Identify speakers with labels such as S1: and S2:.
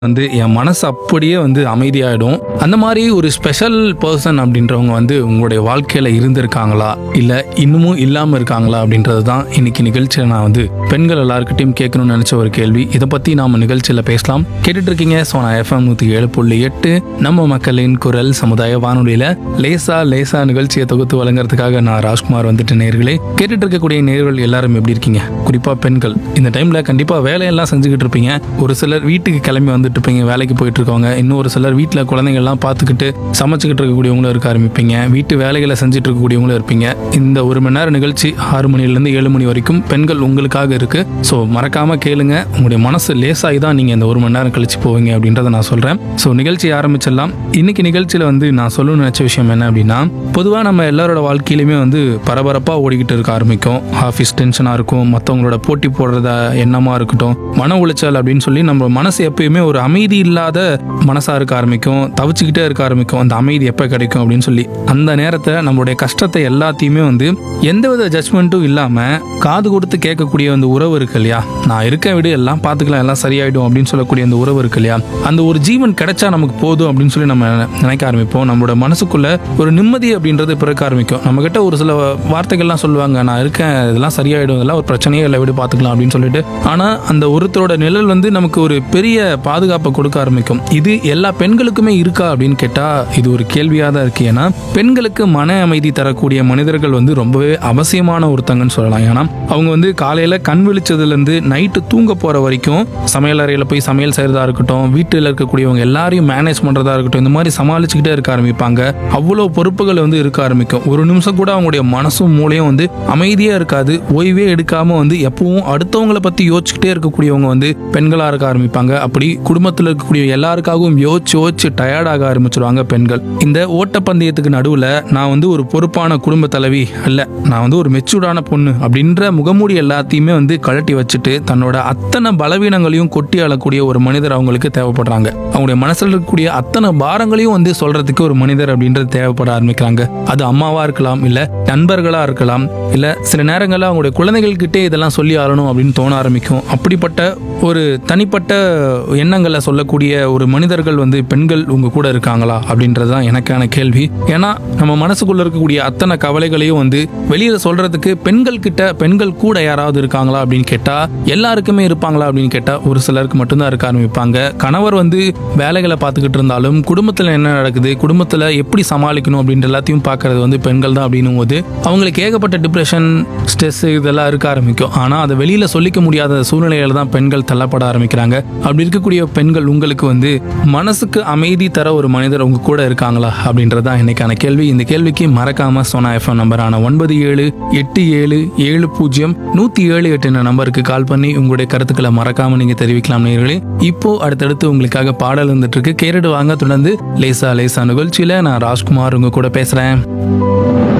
S1: வந்து என் மனசு அப்படியே வந்து அமைதியாயிடும் அந்த மாதிரி ஒரு ஸ்பெஷல் பர்சன் அப்படின்றவங்க வந்து உங்களுடைய வாழ்க்கையில இருந்திருக்காங்களா இல்ல இன்னமும் இல்லாம இருக்காங்களா அப்படின்றது தான் இன்னைக்கு நிகழ்ச்சியில நான் வந்து பெண்கள் எல்லாருக்கிட்டையும் கேட்கணும்னு நினைச்ச ஒரு கேள்வி இதை பத்தி நாம நிகழ்ச்சியில பேசலாம் கேட்டுட்டு இருக்கீங்க சோனா எஃப்எம் நூத்தி ஏழு புள்ளி எட்டு நம்ம மக்களின் குரல் சமுதாய வானொலியில லேசா லேசா நிகழ்ச்சியை தொகுத்து வழங்குறதுக்காக நான் ராஜ்குமார் வந்துட்டு நேர்களே கேட்டுட்டு இருக்கக்கூடிய நேர்கள் எல்லாரும் எப்படி இருக்கீங்க குறிப்பா பெண்கள் இந்த டைம்ல கண்டிப்பா வேலையெல்லாம் செஞ்சுக்கிட்டு இருப்பீங்க ஒரு சிலர் வீட்டுக்கு கிளம்பி வந்துட்டு இருப்பீங்க வேலைக்கு போயிட்டு இருக்கவங்க இன்னும் ஒரு சிலர் வீட்டில் குழந்தைங்கள்லாம் பார்த்துக்கிட்டு சமைச்சுக்கிட்டு இருக்கக்கூடியவங்களும் இருக்க ஆரம்பிப்பீங்க வீட்டு வேலைகளை செஞ்சுட்டு இருக்கக்கூடியவங்களும் இருப்பீங்க இந்த ஒரு மணி நேரம் நிகழ்ச்சி ஆறு மணிலேருந்து ஏழு மணி வரைக்கும் பெண்கள் உங்களுக்காக இருக்கு ஸோ மறக்காம கேளுங்க உங்களுடைய மனசு லேசாகி தான் நீங்க இந்த ஒரு மணி நேரம் கழிச்சு போவீங்க அப்படின்றத நான் சொல்றேன் ஸோ நிகழ்ச்சி ஆரம்பிச்சிடலாம் இன்னைக்கு நிகழ்ச்சியில வந்து நான் சொல்லணும்னு நினைச்ச விஷயம் என்ன அப்படின்னா பொதுவாக நம்ம எல்லாரோட வாழ்க்கையிலுமே வந்து பரபரப்பாக ஓடிக்கிட்டு இருக்க ஆரம்பிக்கும் ஆஃபீஸ் டென்ஷனாக இருக்கும் மற்றவங்களோட போட்டி போடுறத எண்ணமாக இருக்கட்டும் மன உளைச்சல் அப்படின்னு சொல்லி நம்ம மனசு எப்பயுமே ஒரு அமைதி இல்லாத மனசாக இருக்க ஆரம்பிக்கும் தவிச்சுக்கிட்டே இருக்க ஆரம்பிக்கும் அந்த அமைதி எப்போ கிடைக்கும் அப்படின்னு சொல்லி அந்த நேரத்தில் நம்மளுடைய கஷ்டத்தை எல்லாத்தையுமே வந்து எந்தவித ஜட்மெண்ட்டும் இல்லாமல் காது கொடுத்து கேட்கக்கூடிய அந்த உறவு இருக்கு இல்லையா நான் இருக்கேன் விடு எல்லாம் பார்த்துக்கலாம் எல்லாம் சரியாயிடும் அப்படின்னு சொல்லக்கூடிய அந்த உறவு இருக்கு இல்லையா அந்த ஒரு ஜீவன் கிடைச்சா நமக்கு போதும் அப்படின்னு சொல்லி நம்ம நினைக்க ஆரம்பிப்போம் நம்மளோட மனசுக்குள்ள ஒரு நிம்மதி அப்படின்றது பிறக்க ஆரம்பிக்கும் நம்ம கிட்ட ஒரு சில வார்த்தைகள்லாம் சொல்லுவாங்க நான் இருக்கேன் இதெல்லாம் சரியாயிடும் இதெல்லாம் ஒரு பிரச்சனையே இல்லை விடு பார்த்துக்கலாம் அப்படின்னு சொல்லிட்டு ஆனா அந்த ஒருத்தரோட நிழல் வந்து நமக்கு ஒரு பெரிய பாதுகாப்பை கொடுக்க ஆரம்பிக்கும் இது எல்லா பெண்களுக்குமே இருக்கா அப்படின்னு கேட்டா இது ஒரு கேள்வியா தான் இருக்கு ஏன்னா பெண்களுக்கு மன அமைதி தரக்கூடிய மனிதர்கள் வந்து ரொம்பவே அவசியமான ஒருத்தங்கன்னு சொல்லலாம் ஏன்னா அவங்க வந்து காலையில கண் விழிச்சதுல இருந்து நைட்டு தூங்க போற வரைக்கும் சமையல் அறையில போய் சமையல் செய்யறதா இருக்கட்டும் வீட்டில் இருக்கக்கூடியவங்க எல்லாரையும் மேனேஜ் பண்றதா இருக்கட்டும் இந்த மாதிரி சமாளிச்சுக்கிட்டே இருக்க ஆரம்பிப்பாங்க அவ்வளோ பொறுப்புகள் வந்து இருக்க ஆரம்பிக்கும் ஒரு நிமிஷம் கூட அவங்களுடைய மனசும் மூளையும் வந்து அமைதியா இருக்காது ஓய்வே எடுக்காம வந்து எப்பவும் அடுத்தவங்களை பத்தி யோசிச்சுக்கிட்டே இருக்கக்கூடியவங்க வந்து பெண்களா இருக்க ஆரம்பிப்பாங்க அப்படி குடும்பத்தில் இருக்கக்கூடிய எல்லாருக்காகவும் யோசிச்சு யோசிச்சு டயர்டாக ஆரம்பிச்சிருவாங்க பெண்கள் இந்த ஓட்டப்பந்தயத்துக்கு நடுவுல நான் வந்து ஒரு பொறுப்பான குடும்ப தலைவி அல்ல நான் வந்து ஒரு மெச்சூர்டான பொண்ணு அப்படின்ற முகமூடி எல்லாத்தையுமே வந்து கழட்டி வச்சுட்டு தன்னோட அத்தனை பலவீனங்களையும் கொட்டி அழக்கூடிய ஒரு மனிதர் அவங்களுக்கு தேவைப்படுறாங்க அவங்களுடைய மனசுல இருக்கக்கூடிய அத்தனை பாரங்களையும் வந்து சொல்றதுக்கு ஒரு மனிதர் அப்படின்றது தேவைப்பட ஆரம்பிக்கிறாங்க அது அம்மாவா இருக்கலாம் இல்ல நண்பர்களா இருக்கலாம் இல்ல சில நேரங்களில் அவங்களுடைய குழந்தைகள்கிட்டே இதெல்லாம் சொல்லி ஆளணும் அப்படின்னு தோண ஆரம்பிக்கும் அப்படிப்பட்ட ஒரு தனிப்பட்ட எண்ணங்களை சொல்லக்கூடிய ஒரு மனிதர்கள் வந்து பெண்கள் உங்க கூட இருக்காங்களா அப்படின்றது தான் எனக்கான கேள்வி ஏன்னா நம்ம மனசுக்குள்ள இருக்கக்கூடிய அத்தனை கவலைகளையும் வந்து வெளியில சொல்றதுக்கு பெண்கள் கிட்ட பெண்கள் கூட யாராவது இருக்காங்களா அப்படின்னு கேட்டா எல்லாருக்குமே இருப்பாங்களா அப்படின்னு கேட்டா ஒரு சிலருக்கு மட்டும்தான் இருக்க ஆரம்பிப்பாங்க கணவர் வந்து வேலைகளை பார்த்துக்கிட்டு இருந்தாலும் குடும்பத்துல என்ன நடக்குது குடும்பத்துல எப்படி சமாளிக்கணும் அப்படின்ற எல்லாத்தையும் பார்க்கறது வந்து பெண்கள் தான் அப்படின்னும் போது அவங்களுக்கு ஏகப்பட்ட டிப்ரெஷன் ஸ்ட்ரெஸ் இதெல்லாம் இருக்க ஆரம்பிக்கும் ஆனா அதை வெளியில சொல்லிக்க முடியாத சூழ்நிலையில தான் பெண்கள் தள்ளப்பட ஆரம்பிக்கிறாங்க அப்படி இருக்கக்கூடிய பெண்கள் உங்களுக்கு வந்து மனசுக்கு அமைதி தர ஒரு மனிதர் உங்க கூட இருக்காங்களா அப்படின்றது தான் இன்னைக்கான கேள்வி இந்த கேள்விக்கு மறக்காம சோனா எஃப்எம் நம்பரான ஒன்பது ஏழு எட்டு ஏழு ஏழு பூஜ்ஜியம் நூத்தி ஏழு எட்டு என்ற நம்பருக்கு கால் பண்ணி உங்களுடைய கருத்துக்களை மறக்காம நீங்க தெரிவிக்கலாம் நேர்களே இப்போ அடுத்தடுத்து உங்களுக்காக பாடல் வந்துட்டு இருக்கு கேரடு வாங்க தொடர்ந்து லேசா லேசா நிகழ்ச்சியில நான் ராஜ்குமார் உங்க கூட பேசுறேன்